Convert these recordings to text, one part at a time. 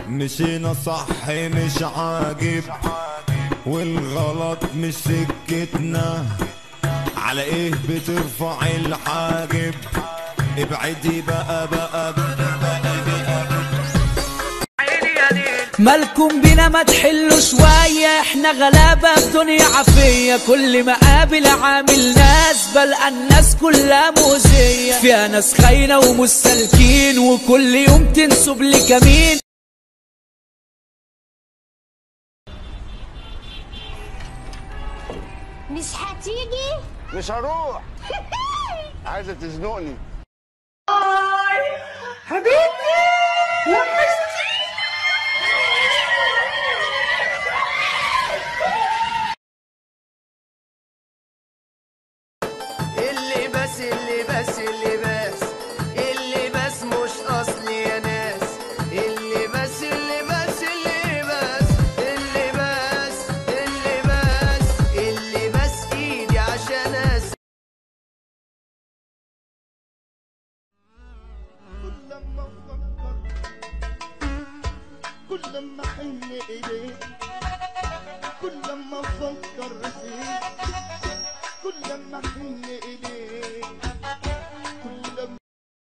مشينا صح مش عاجب والغلط مش سكتنا على ايه بترفع الحاجب ابعدي بقى بقى بقى بقى, بقى. مالكم بينا ما تحلوا شوية احنا غلابة في دنيا عافية كل ما قابل عامل ناس بلقى الناس كلها مؤذية فيها ناس خاينة ومستلكين وكل يوم تنسب لكمين مش هتيجي مش هروح عايزه تزنقني اللي بس اللي بس اللي بس اللي بس مش اصلي يا ناس اللي بس اللي بس اللي بس اللي بس اللي بس اللي بس ايدي عشان أس كل لما افكر كل لما احن اليك كل لما افكر فيك كل لما احن اليك كل لما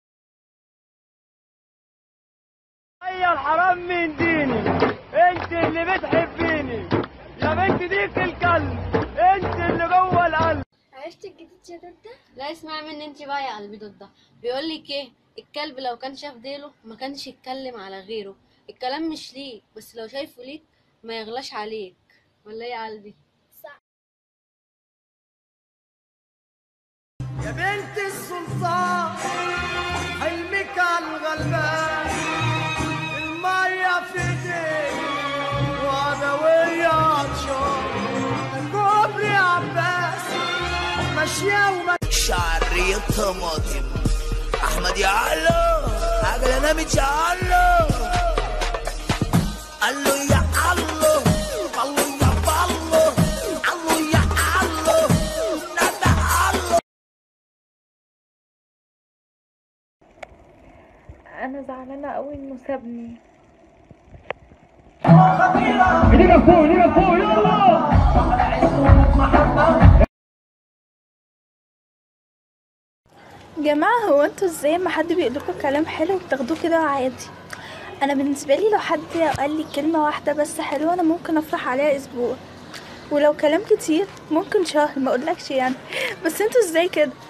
يا الحرام من ديني انت اللي بتحبيني يا بنت ديك الكلب انت اللي جوه القلب عرفت الجديد يا دودة؟ لا اسمع مني انت بقى يا قلبي دودة بيقول لك ايه الكلب لو كان شاف ديله ما كانش يتكلم على غيره الكلام مش ليك بس لو شايفه ليك ما يغلاش عليك ولا ايه يا قلبي يا بنت السلطان حلمك على الغلبان المية في ايديك وعدوية عطشان كوبري عباس ماشية وما شعرية طماطم احمد يا علو عجل انا متشعلو قال له يا علو قال له يا بالو قال له يا علو نادى علو انا زعلانه قوي انه سابني جماعة هو انتوا ازاي ما حد بيقول لكم كلام حلو بتاخدوه كده عادي انا بالنسبة لي لو حد قال لي كلمة واحدة بس حلوة انا ممكن افرح عليها اسبوع ولو كلام كتير ممكن شهر ما اقولكش يعني بس انتوا ازاي كده